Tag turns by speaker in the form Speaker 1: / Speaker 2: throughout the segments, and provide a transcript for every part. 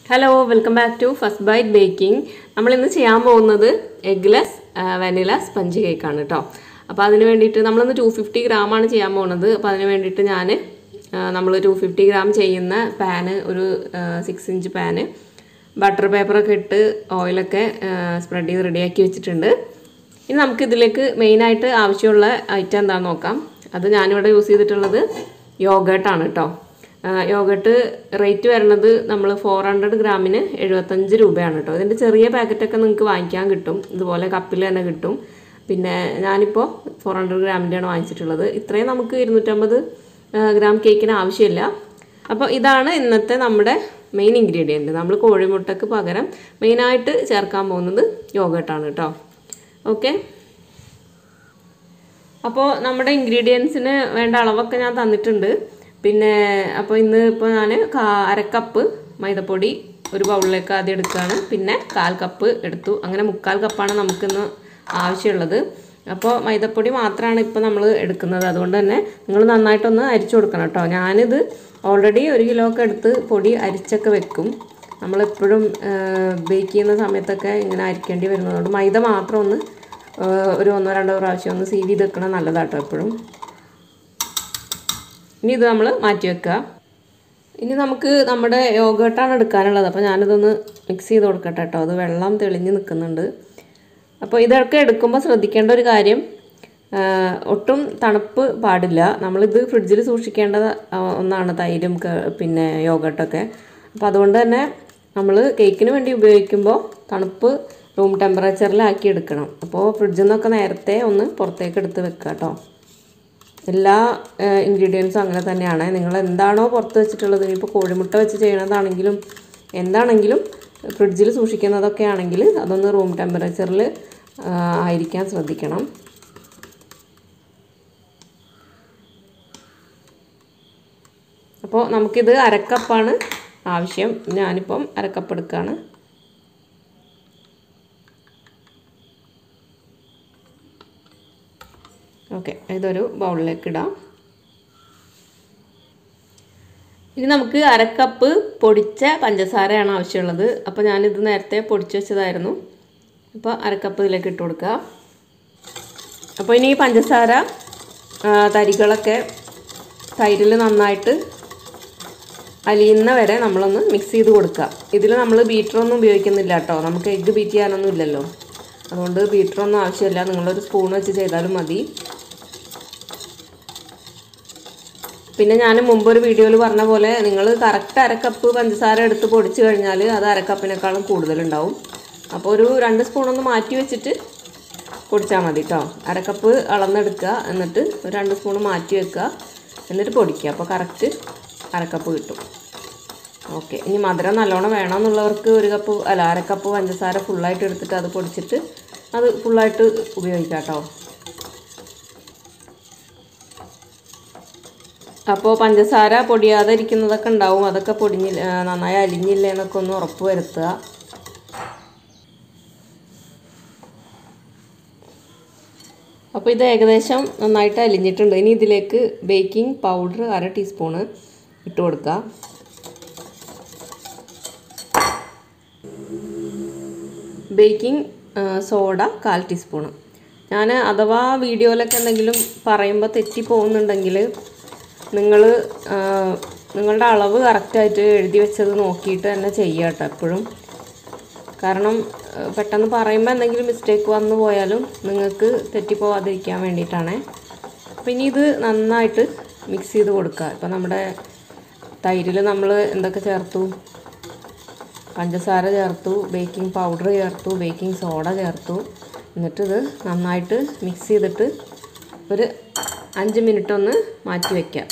Speaker 1: hello welcome back to First Bite baking നമ്മൾ ഇന്ന് ചെയ്യാൻ പോകുന്നത് എഗ്ലെസ് വനില സ്പഞ്ച് കേക്കാണ് കേട്ടോ അപ്പോൾ അതിന് വേണ്ടിയിട്ട് നമ്മളിന്ന് ടു ഫിഫ്റ്റി ഗ്രാമാണ് ചെയ്യാൻ പോകുന്നത് അപ്പോൾ അതിന് വേണ്ടിയിട്ട് ഞാൻ നമ്മൾ ടു ഫിഫ്റ്റി ഗ്രാം ചെയ്യുന്ന പാന് ഒരു സിക്സ് ഇഞ്ച് പാന് ബട്ടർ പേപ്പറൊക്കെ ഇട്ട് ഓയിലൊക്കെ സ്പ്രെഡ് ചെയ്ത് റെഡിയാക്കി വെച്ചിട്ടുണ്ട് ഇനി നമുക്ക് ഇതിലേക്ക് മെയിനായിട്ട് ആവശ്യമുള്ള ഐറ്റം എന്താണെന്ന് നോക്കാം അത് ഞാനിവിടെ യൂസ് ചെയ്തിട്ടുള്ളത് യോഗേട്ടാണ് കേട്ടോ യോഗട്ട് റേറ്റ് വരുന്നത് നമ്മൾ ഫോർ ഹൺഡ്രഡ് ഗ്രാമിന് എഴുപത്തഞ്ച് രൂപയാണ് കേട്ടോ ഇതിൻ്റെ ചെറിയ പാക്കറ്റൊക്കെ നിങ്ങൾക്ക് വാങ്ങിക്കാൻ കിട്ടും ഇതുപോലെ കപ്പിൽ തന്നെ കിട്ടും പിന്നെ ഞാനിപ്പോൾ ഫോർ ഹൺഡ്രഡ് ഗ്രാമിൻ്റെയാണ് വാങ്ങിച്ചിട്ടുള്ളത് ഇത്രയും നമുക്ക് ഇരുന്നൂറ്റമ്പത് ഗ്രാം കേക്കിന് ആവശ്യമില്ല അപ്പോൾ ഇതാണ് ഇന്നത്തെ നമ്മുടെ മെയിൻ ഇൻഗ്രീഡിയൻറ്റ് നമ്മൾ കോഴിമുട്ടക്ക് പകരം മെയിനായിട്ട് ചേർക്കാൻ പോകുന്നത് യോഗട്ടാണ് കേട്ടോ ഓക്കെ അപ്പോൾ നമ്മുടെ ഇൻഗ്രീഡിയൻസിന് വേണ്ട അളവൊക്കെ ഞാൻ തന്നിട്ടുണ്ട് പിന്നെ അപ്പോൾ ഇന്ന് ഇപ്പോൾ ഞാൻ അരക്കപ്പ് മൈദപ്പൊടി ഒരു ബൗളിലേക്ക് ആദ്യം എടുക്കുകയാണ് പിന്നെ കാൽ കപ്പ് എടുത്തു അങ്ങനെ മുക്കാൽ കപ്പാണ് നമുക്കിന്ന് ആവശ്യമുള്ളത് അപ്പോൾ മൈദപ്പൊടി മാത്രമാണ് ഇപ്പോൾ നമ്മൾ എടുക്കുന്നത് അതുകൊണ്ട് തന്നെ നിങ്ങൾ നന്നായിട്ടൊന്ന് അരിച്ചു കൊടുക്കണം കേട്ടോ ഞാനിത് ഓൾറെഡി ഒരു കിലോ ഒക്കെ എടുത്ത് പൊടി അരിച്ചൊക്കെ വെക്കും നമ്മളെപ്പോഴും ബേക്ക് ചെയ്യുന്ന സമയത്തൊക്കെ ഇങ്ങനെ അരിക്കേണ്ടി വരുന്നതുകൊണ്ട് മൈദ മാത്രം ഒന്ന് ഒരു ഒന്നോ രണ്ടോ പ്രാവശ്യം ഒന്ന് സീവ് ചെയ്ത് വെക്കണം നല്ലതാട്ടോ എപ്പോഴും ഇനി ഇത് നമ്മൾ മാറ്റി വെക്കുക ഇനി നമുക്ക് നമ്മുടെ യോഗട്ടാണ് എടുക്കാനുള്ളത് അപ്പോൾ ഞാനിതൊന്ന് മിക്സ് ചെയ്ത് കൊടുക്കട്ടെ കേട്ടോ അത് വെള്ളം തെളിഞ്ഞ് നിൽക്കുന്നുണ്ട് അപ്പോൾ ഇതൊക്കെ എടുക്കുമ്പോൾ ശ്രദ്ധിക്കേണ്ട ഒരു കാര്യം ഒട്ടും തണുപ്പ് പാടില്ല നമ്മളിത് ഫ്രിഡ്ജിൽ സൂക്ഷിക്കേണ്ട ഒന്നാണ് തൈരും പിന്നെ യോഗട്ടൊക്കെ അപ്പോൾ അതുകൊണ്ട് തന്നെ നമ്മൾ കേക്കിന് വേണ്ടി ഉപയോഗിക്കുമ്പോൾ തണുപ്പ് റൂം ടെമ്പറേച്ചറിലാക്കി എടുക്കണം അപ്പോൾ ഫ്രിഡ്ജിൽ നിന്നൊക്കെ നേരത്തെ ഒന്ന് പുറത്തേക്ക് എടുത്ത് വെക്കുക കേട്ടോ എല്ലാ ഇൻഗ്രീഡിയൻസും അങ്ങനെ തന്നെയാണ് നിങ്ങൾ എന്താണോ പുറത്ത് വെച്ചിട്ടുള്ളത് ഇപ്പോൾ കോഴിമുട്ട വെച്ച് ചെയ്യണതാണെങ്കിലും എന്താണെങ്കിലും ഫ്രിഡ്ജിൽ സൂക്ഷിക്കുന്നതൊക്കെ ആണെങ്കിൽ അതൊന്ന് റൂം ടെമ്പറേച്ചറിൽ ആയിരിക്കാൻ ശ്രദ്ധിക്കണം അപ്പോൾ നമുക്കിത് അരക്കപ്പാണ് ആവശ്യം ഞാനിപ്പം അരക്കപ്പ് എടുക്കുകയാണ് ഓക്കെ ഇതൊരു ബൗളിലേക്ക് ഇടാം ഇനി നമുക്ക് അരക്കപ്പ് പൊടിച്ച പഞ്ചസാരയാണ് ആവശ്യമുള്ളത് അപ്പോൾ ഞാനിത് നേരത്തെ പൊടിച്ച് വെച്ചതായിരുന്നു അപ്പോൾ അരക്കപ്പ് ഇതിലേക്ക് ഇട്ട് കൊടുക്കുക അപ്പോൾ ഇനി ഈ പഞ്ചസാര തരികളൊക്കെ തൈരിൽ നന്നായിട്ട് അലിയുന്ന വരെ നമ്മളൊന്ന് മിക്സ് ചെയ്ത് കൊടുക്കുക ഇതിൽ നമ്മൾ ബീറ്ററൊന്നും ഉപയോഗിക്കുന്നില്ല കേട്ടോ നമുക്ക് എഗ്ഗ് ബീറ്റ് ചെയ്യാനൊന്നും ഇല്ലല്ലോ അതുകൊണ്ട് ബീറ്ററൊന്നും ആവശ്യമില്ല നിങ്ങളൊരു സ്പൂൺ വെച്ച് ചെയ്താലും മതി പിന്നെ ഞാൻ മുമ്പ് ഒരു വീഡിയോയിൽ പറഞ്ഞ പോലെ നിങ്ങൾ കറക്റ്റ് അരക്കപ്പ് പഞ്ചസാര എടുത്ത് പൊടിച്ച് കഴിഞ്ഞാൽ അത് അരക്കപ്പിനേക്കാളും കൂടുതലുണ്ടാവും അപ്പോൾ ഒരു രണ്ട് സ്പൂണൊന്ന് മാറ്റി വെച്ചിട്ട് പൊടിച്ചാൽ മതി കേട്ടോ അരക്കപ്പ് അളന്നെടുക്കുക എന്നിട്ട് ഒരു രണ്ട് സ്പൂൺ മാറ്റി വെക്കുക എന്നിട്ട് പൊടിക്കുക അപ്പോൾ കറക്റ്റ് അരക്കപ്പ് കിട്ടും ഓക്കെ ഇനി മധുരം നല്ലോണം വേണമെന്നുള്ളവർക്ക് ഒരു കപ്പ് അല്ല അരക്കപ്പ് പഞ്ചസാര ഫുള്ളായിട്ട് എടുത്തിട്ട് അത് പൊടിച്ചിട്ട് അത് ഫുള്ളായിട്ട് ഉപയോഗിക്കാം കേട്ടോ അപ്പോൾ പഞ്ചസാര പൊടിയാതെ ഇരിക്കുന്നതൊക്കെ ഉണ്ടാവും അതൊക്കെ പൊടിഞ്ഞില്ല നന്നായി അലിഞ്ഞില്ല എന്നൊക്കെ ഒന്ന് ഉറപ്പ് വരുത്തുക അപ്പോൾ ഇത് ഏകദേശം നന്നായിട്ട് അലിഞ്ഞിട്ടുണ്ട് ഇനി ഇതിലേക്ക് ബേക്കിംഗ് പൗഡർ അര ടീസ്പൂണ് ഇട്ട് കൊടുക്കുക ബേക്കിംഗ് സോഡ കാൽ ടീസ്പൂണ് ഞാൻ അഥവാ വീഡിയോയിലൊക്കെ എന്തെങ്കിലും പറയുമ്പോൾ തെറ്റി പോകുന്നുണ്ടെങ്കിൽ നിങ്ങൾ നിങ്ങളുടെ അളവ് കറക്റ്റായിട്ട് എഴുതി വെച്ചത് നോക്കിയിട്ട് തന്നെ ചെയ്യുക കേട്ടോ എപ്പോഴും കാരണം പെട്ടെന്ന് പറയുമ്പോൾ എന്തെങ്കിലും മിസ്റ്റേക്ക് വന്നു പോയാലും നിങ്ങൾക്ക് തെറ്റിപ്പോവാതിരിക്കാൻ വേണ്ടിയിട്ടാണ് അപ്പോൾ ഇനി ഇത് നന്നായിട്ട് മിക്സ് ചെയ്ത് കൊടുക്കുക ഇപ്പോൾ നമ്മുടെ തൈരിൽ നമ്മൾ എന്തൊക്കെ ചേർത്തു പഞ്ചസാര ചേർത്തു ബേക്കിംഗ് പൗഡർ ചേർത്തു ബേക്കിംഗ് സോഡ ചേർത്തു എന്നിട്ടിത് നന്നായിട്ട് മിക്സ് ചെയ്തിട്ട് ഒരു അഞ്ച് മിനിറ്റ് ഒന്ന് മാറ്റി വയ്ക്കാം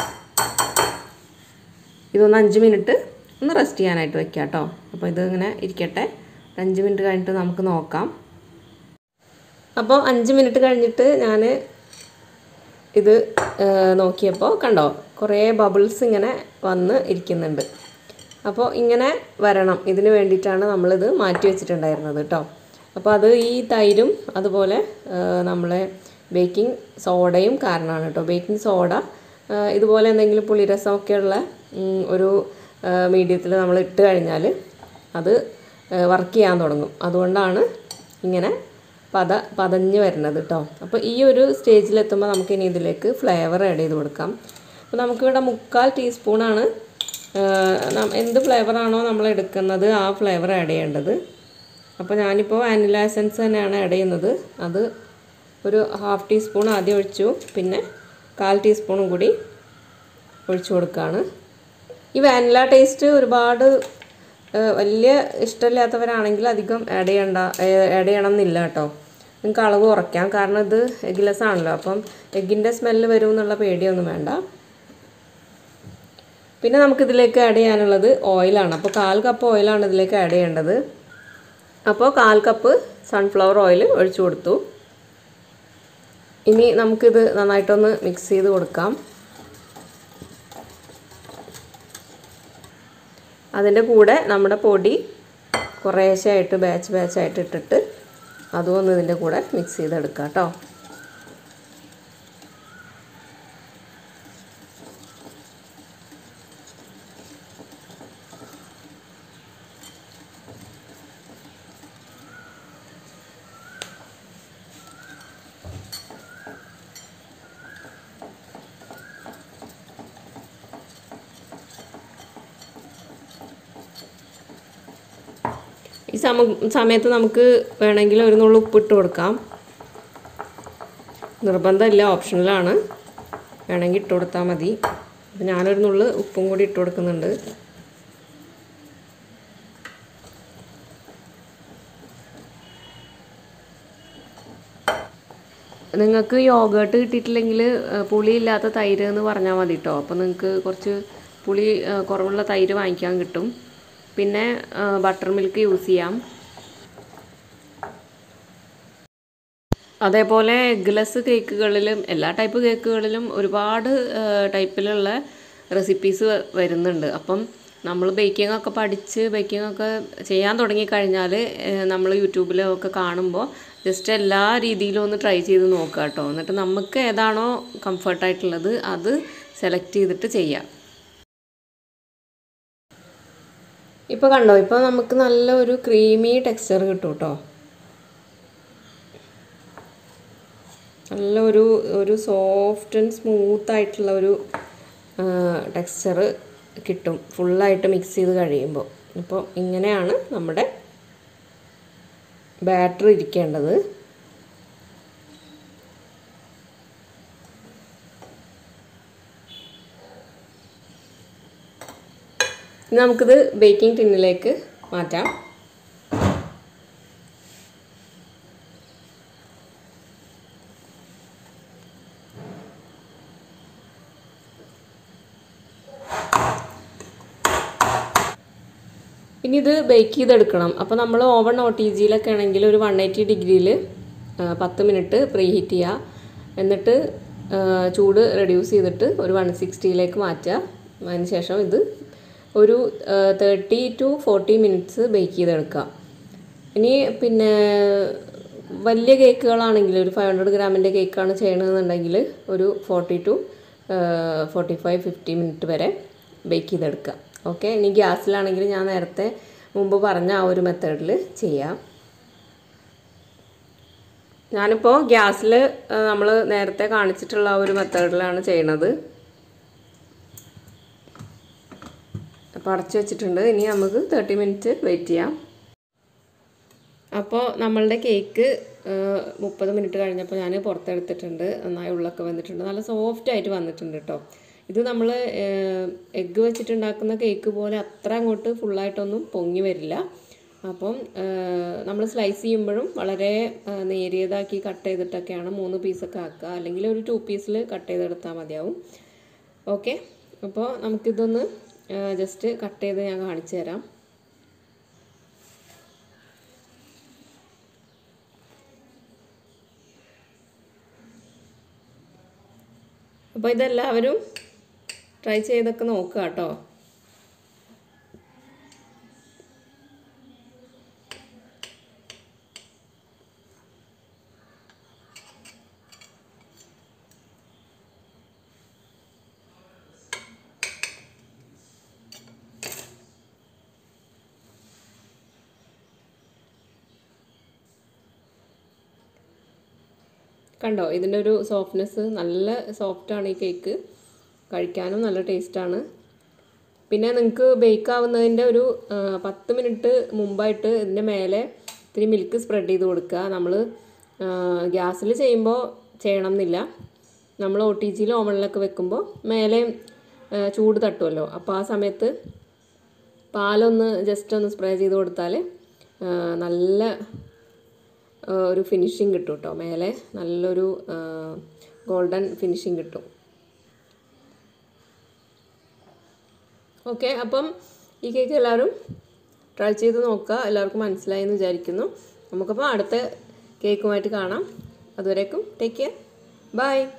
Speaker 1: ഇതൊന്ന് അഞ്ച് മിനിറ്റ് ഒന്ന് റെസ്റ്റ് ചെയ്യാനായിട്ട് വെക്കാം കേട്ടോ അപ്പോൾ ഇത് ഇങ്ങനെ ഇരിക്കട്ടെ അഞ്ച് മിനിറ്റ് കഴിഞ്ഞിട്ട് നമുക്ക് നോക്കാം അപ്പോൾ അഞ്ച് മിനിറ്റ് കഴിഞ്ഞിട്ട് ഞാൻ ഇത് നോക്കിയപ്പോൾ കണ്ടോ കുറേ ബബിൾസ് ഇങ്ങനെ വന്ന് ഇരിക്കുന്നുണ്ട് അപ്പോൾ ഇങ്ങനെ വരണം ഇതിന് വേണ്ടിയിട്ടാണ് നമ്മളിത് മാറ്റി വെച്ചിട്ടുണ്ടായിരുന്നത് കേട്ടോ അപ്പോൾ അത് ഈ തൈരും അതുപോലെ നമ്മളെ ബേക്കിംഗ് സോഡയും കാരണമാണ് കേട്ടോ ബേക്കിംഗ് സോഡ ഇതുപോലെ എന്തെങ്കിലും പുളിരസമൊക്കെയുള്ള ഒരു മീഡിയത്തിൽ നമ്മൾ ഇട്ട് കഴിഞ്ഞാൽ അത് വർക്ക് ചെയ്യാൻ തുടങ്ങും അതുകൊണ്ടാണ് ഇങ്ങനെ പത പതഞ്ഞ് വരുന്നത് കേട്ടോ അപ്പോൾ ഈ ഒരു സ്റ്റേജിലെത്തുമ്പോൾ നമുക്ക് ഇനി ഇതിലേക്ക് ഫ്ലേവർ ആഡ് ചെയ്ത് കൊടുക്കാം അപ്പോൾ നമുക്കിവിടെ മുക്കാൽ ടീസ്പൂണാണ് എന്ത് ഫ്ലേവറാണോ നമ്മൾ എടുക്കുന്നത് ആ ഫ്ലേവർ ആഡ് ചെയ്യേണ്ടത് അപ്പോൾ ഞാനിപ്പോൾ വാനില എസൻസ് തന്നെയാണ് ആഡ് ചെയ്യുന്നത് അത് ഒരു ഹാഫ് ടീസ്പൂൺ ആദ്യം ഒഴിച്ചു പിന്നെ കാൽ ടീസ്പൂണും കൂടി ഒഴിച്ചു കൊടുക്കുകയാണ് ഈ വാനില ടേസ്റ്റ് ഒരുപാട് വലിയ ഇഷ്ടമില്ലാത്തവരാണെങ്കിൽ അധികം ആഡ് ചെയ്യണ്ട ആഡ് ചെയ്യണം എന്നില്ല കേട്ടോ നിങ്ങൾക്ക് അളവ് കുറയ്ക്കാം കാരണം ഇത് എഗ്ലെസ് ആണല്ലോ അപ്പം എഗ്ഗിൻ്റെ സ്മെല്ല് വരും എന്നുള്ള പേടിയൊന്നും വേണ്ട പിന്നെ നമുക്കിതിലേക്ക് ആഡ് ചെയ്യാനുള്ളത് ഓയിലാണ് അപ്പോൾ കാൽ കപ്പ് ഓയിലാണ് ഇതിലേക്ക് ആഡ് ചെയ്യേണ്ടത് അപ്പോൾ കാൽ കപ്പ് സൺഫ്ലവർ ഓയിൽ ഒഴിച്ചു കൊടുത്തു ഇനി നമുക്കിത് നന്നായിട്ടൊന്ന് മിക്സ് ചെയ്ത് കൊടുക്കാം അതിൻ്റെ കൂടെ നമ്മുടെ പൊടി കുറേശ്ശായിട്ട് ബാച്ച് ബാച്ചായിട്ട് ഇട്ടിട്ട് അതും ഒന്ന് ഇതിൻ്റെ കൂടെ മിക്സ് ചെയ്തെടുക്കാം കേട്ടോ ഈ സമ സമയത്ത് നമുക്ക് വേണമെങ്കിൽ ഒരു നുള്ളു ഉപ്പിട്ട് കൊടുക്കാം നിർബന്ധമില്ല ഓപ്ഷണലാണ് വേണമെങ്കിൽ ഇട്ട് കൊടുത്താൽ മതി അപ്പം ഞാനൊരു നുള്ളു ഉപ്പും കൂടി ഇട്ട് കൊടുക്കുന്നുണ്ട് നിങ്ങൾക്ക് യോഗേട്ട് കിട്ടിയിട്ടില്ലെങ്കിൽ പുളിയില്ലാത്ത തൈര് എന്ന് പറഞ്ഞാൽ മതി കേട്ടോ അപ്പോൾ നിങ്ങൾക്ക് കുറച്ച് പുളി കുറവുള്ള തൈര് വാങ്ങിക്കാൻ കിട്ടും പിന്നെ ബട്ടർ മിൽക്ക് യൂസ് ചെയ്യാം അതേപോലെ എഗ്ലെസ് കേക്കുകളിലും എല്ലാ ടൈപ്പ് കേക്കുകളിലും ഒരുപാട് ടൈപ്പിലുള്ള റെസിപ്പീസ് വരുന്നുണ്ട് അപ്പം നമ്മൾ ബേക്കിംഗ് ഒക്കെ പഠിച്ച് ബേക്കിംഗ് ഒക്കെ ചെയ്യാൻ തുടങ്ങിക്കഴിഞ്ഞാൽ നമ്മൾ യൂട്യൂബിലൊക്കെ കാണുമ്പോൾ ജസ്റ്റ് എല്ലാ രീതിയിലും ഒന്ന് ട്രൈ ചെയ്ത് നോക്കുക കേട്ടോ എന്നിട്ട് നമുക്ക് ഏതാണോ കംഫർട്ടായിട്ടുള്ളത് അത് സെലക്ട് ചെയ്തിട്ട് ചെയ്യാം ഇപ്പോൾ കണ്ടോ ഇപ്പോൾ നമുക്ക് നല്ല ഒരു ക്രീമി ടെക്സ്ചർ കിട്ടും കേട്ടോ നല്ല ഒരു ഒരു സോഫ്റ്റ് ആൻഡ് സ്മൂത്ത് ആയിട്ടുള്ള ഒരു ടെക്സ്ചർ കിട്ടും ഫുള്ളായിട്ട് മിക്സ് ചെയ്ത് കഴിയുമ്പോൾ അപ്പോൾ ഇങ്ങനെയാണ് നമ്മുടെ ബാറ്റർ ഇരിക്കേണ്ടത് ഇനി നമുക്കിത് ബേക്കിംഗ് ടിന്നിലേക്ക് മാറ്റാം ഇനി ഇത് ബേക്ക് ചെയ്തെടുക്കണം അപ്പോൾ നമ്മൾ ഓവൺ ഒ ടി ജിയിലൊക്കെ ആണെങ്കിൽ ഒരു വൺ എയ്റ്റി ഡിഗ്രിയിൽ പത്ത് മിനിറ്റ് പ്രീ ഹീറ്റ് ചെയ്യുക എന്നിട്ട് ചൂട് റെഡ്യൂസ് ചെയ്തിട്ട് ഒരു വൺ സിക്സ്റ്റിയിലേക്ക് മാറ്റുക അതിന് ശേഷം ഇത് ഒരു thirty to forty minutes bake ചെയ്തെടുക്കുക ഇനി പിന്നെ വലിയ കേക്കുകളാണെങ്കിൽ ഒരു ഫൈവ് ഹൺഡ്രഡ് ഗ്രാമിൻ്റെ കേക്കാണ് ചെയ്യണമെന്നുണ്ടെങ്കിൽ ഒരു forty to forty five fifty minute വരെ ബേക്ക് ചെയ്തെടുക്കുക ഓക്കെ ഇനി ഗ്യാസിലാണെങ്കിൽ ഞാൻ നേരത്തെ മുമ്പ് പറഞ്ഞ ആ ഒരു മെത്തേഡിൽ ചെയ്യാം ഞാനിപ്പോൾ ഗ്യാസിൽ നമ്മൾ നേരത്തെ കാണിച്ചിട്ടുള്ള ആ ഒരു മെത്തേഡിലാണ് ചെയ്യണത് അപ്പോൾ അടച്ചു വെച്ചിട്ടുണ്ട് ഇനി നമുക്ക് തേർട്ടി മിനിറ്റ് വെയിറ്റ് ചെയ്യാം അപ്പോൾ നമ്മളുടെ കേക്ക് മുപ്പത് മിനിറ്റ് കഴിഞ്ഞപ്പോൾ ഞാൻ പുറത്തെടുത്തിട്ടുണ്ട് നന്നായി ഉള്ളൊക്കെ വന്നിട്ടുണ്ട് നല്ല സോഫ്റ്റ് ആയിട്ട് വന്നിട്ടുണ്ട് കേട്ടോ ഇത് നമ്മൾ എഗ്ഗ് വെച്ചിട്ടുണ്ടാക്കുന്ന കേക്ക് പോലെ അത്ര അങ്ങോട്ട് ഫുള്ളായിട്ടൊന്നും പൊങ്ങി വരില്ല അപ്പം നമ്മൾ സ്ലൈസ് ചെയ്യുമ്പോഴും വളരെ നേരിയതാക്കി കട്ട് ചെയ്തിട്ടൊക്കെയാണ് മൂന്ന് പീസൊക്കെ ആക്കുക അല്ലെങ്കിൽ ഒരു ടു പീസിൽ കട്ട് ചെയ്തെടുത്താൽ മതിയാവും ഓക്കെ അപ്പോൾ നമുക്കിതൊന്ന് ജസ്റ്റ് കട്ട് ചെയ്ത് ഞാൻ കാണിച്ചു തരാം അപ്പോൾ ഇതെല്ലാവരും ട്രൈ ചെയ്തൊക്കെ നോക്കുക കേട്ടോ കണ്ടോ ഇതിൻ്റെ ഒരു സോഫ്റ്റ്നെസ് നല്ല സോഫ്റ്റാണ് ഈ കേക്ക് കഴിക്കാനും നല്ല ടേസ്റ്റാണ് പിന്നെ നിങ്ങൾക്ക് ബേക്ക് ആവുന്നതിൻ്റെ ഒരു ആ, പത്ത് മിനിറ്റ് മുമ്പായിട്ട് ഇതിൻ്റെ മേലെ ഇത്തിരി മിൽക്ക് സ്പ്രെഡ് ചെയ്ത് കൊടുക്കുക നമ്മൾ ഗ്യാസിൽ ചെയ്യുമ്പോൾ ചെയ്യണം എന്നില്ല നമ്മൾ ഒ ടി ജിയിൽ ഓവണിലൊക്കെ വെക്കുമ്പോൾ മേലെ ആ, ചൂട് തട്ടുമല്ലോ അപ്പോൾ ആ സമയത്ത് പാലൊന്ന് ജസ്റ്റ് ഒന്ന് സ്പ്രേ ചെയ്ത് കൊടുത്താൽ ആ, നല്ല ആ, ഒരു ഫിനിഷിങ് കിട്ടും കേട്ടോ മേലെ നല്ലൊരു ഗോൾഡൻ ഫിനിഷിങ് കിട്ടും ഓക്കെ അപ്പം ഈ കേക്ക് എല്ലാവരും ട്രൈ ചെയ്ത് നോക്കുക എല്ലാവർക്കും മനസ്സിലായി എന്ന് വിചാരിക്കുന്നു നമുക്കപ്പോൾ അടുത്ത കേക്കുമായിട്ട് കാണാം അതുവരേക്കും ടേക്ക് കെയർ ബൈ